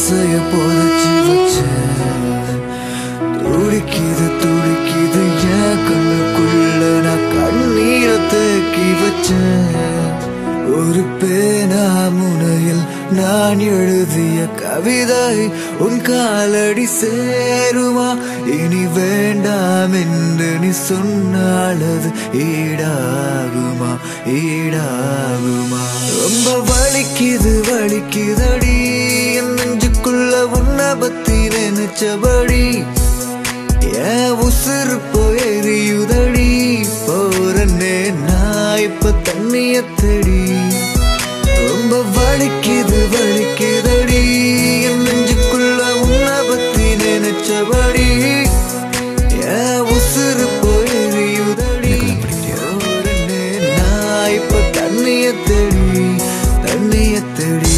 ஆசைய புதைச்சி வச்சேன் துடிக்குது துடிக்குது என் கண்ணுக்குள்ள நான் கண்ணீரை தேக்கி வச்சேன் ஒரு பேனா முனையில் நான் எழுதிய கவிதை உன் காலடி சேருமா இனி வேண்டாம் என்று நீ சொன்னால் அது ஈடாகுமா ஈடாகுமா ரொம்ப வலிக்குது வலிக்குதடி என் நெஞ்சுக்குள்ள உன்னை பத்தி நினைச்சபடி என் உசுறு போயறியுதடி போறனே நான் இப்ப தண்ணிய தேடி ரொம்ப வலிக்குது வலிக்குதடி என் நெஞ்சுக்குள்ள உன்னை பத்தி நினைச்சபடி என் உசுறு போயறியுதடி போறனே நான் இப்ப தண்ணிய தேடி தண்ணிய தேடி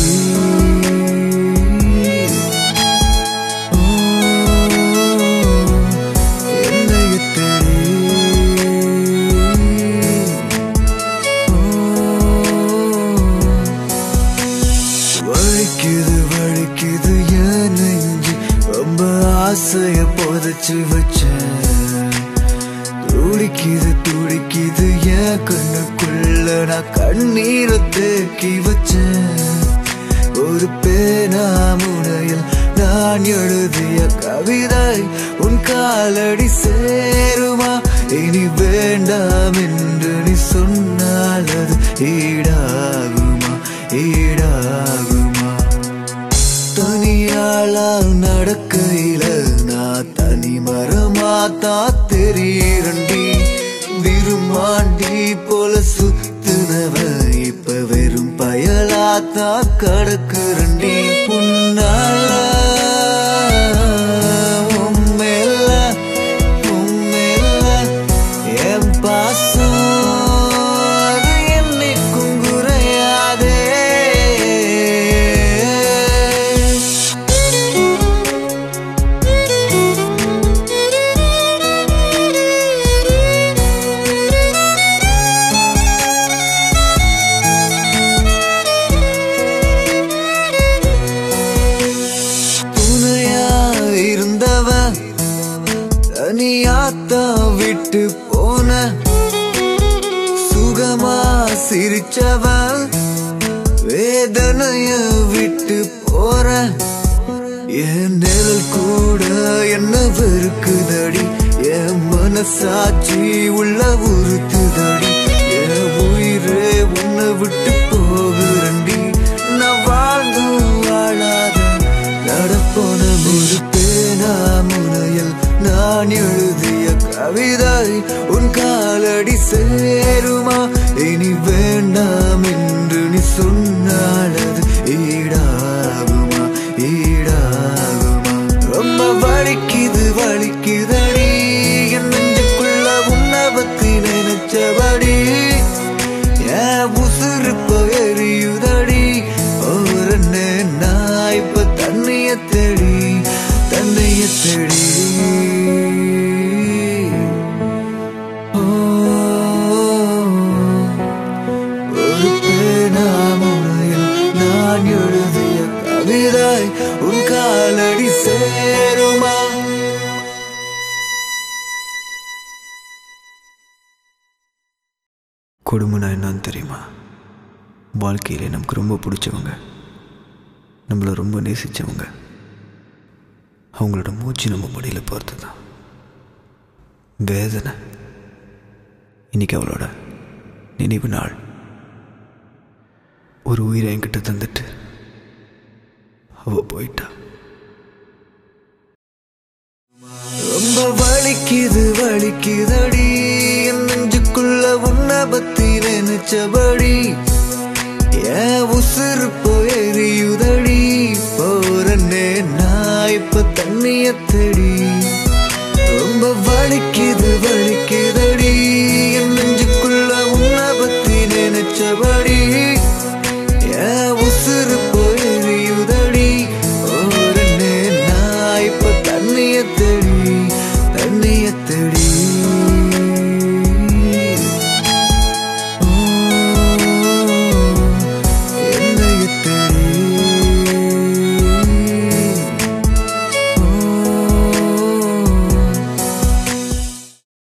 என்னைய தேடி வலிக்குது வலிக்குது என் நெஞ்சு ரொம்ப ஆசைய புதைச்சு வச்சேன் துடிக்குது துடிக்குது என் கண்ணுக்குள்ள நான் கண்ணீரை தேக்கி வச்சேன் ஒரு பேனா முனையில் நான் எழுதிய கவிதை உன் காலடி சேருமா இனி வேண்டாம் என்று நீ சொன்னால் அது ஈடாகுமா ஈடாகுமா தனியாளா நடக்கையில நான் தனி மரமாத்தா தெரியறண்டி விரும்மாண்டி போல சுத்துனவ இப்ப வெறும் பயலாத்தா கடக்குறண்டி உன்னால உம்மேல உம்மேல என் பாசம் அது என்னைக்கும் குறையாதே துணையா இருந்தவ தனியாத்தா விட்டு போன சுகமா சிரிச்சவ வேதனைய விட்டு போற என் நிழல் கூட என்ன வெறுக்குதடி என் மனசாட்சி உள்ள உறுத்துதடி என் உயிரே உன்னை விட்டு போகுறண்டி நான் வாழ்ந்தும் வாழாத நடப்போன ஒரு பேனா முனையில் நான் எழுதிய கவிதை உன் காலடி சேருமா இனி வேண்டாம் என்று நீ சொன்னால் அது ஈடாகுமா ஈடாகுமா ரொம்ப வலிக்குது வலிக்குதடி என் நெஞ்சுக்குள்ள உன்னை பத்தி நினைச்சபடி என் உசுறு போயறியுதடி ஒரு நான் இப்ப தண்ணிய தேடி தண்ணிய தேடி ஓ, ஒரு பேனா முனையில் நான் எழுதிய கவிதை உன் காலடி சேருமா கொடுமைனா என்னன்னு தெரியுமா வாழ்க்கையில் நமக்கு ரொம்ப பிடிச்சவங்க நம்மளை ரொம்ப நேசித்தவங்க அவங்களோட மூச்சு நம்ம மடியில் போகிறது தான் வேதனை இன்னைக்கு அவளோட நினைவு நாள் ஒரு உயிரை என்கிட்ட தந்துட்டு அவ போயிட்டா ரொம்ப வலிக்குது வலிக்குதடி என் நெஞ்சுக்குள்ள உன்னை பத்தி நினைச்சபடி என் உசுறு போயறியுதடி போறனே நான் இப்ப தண்ணிய தேடி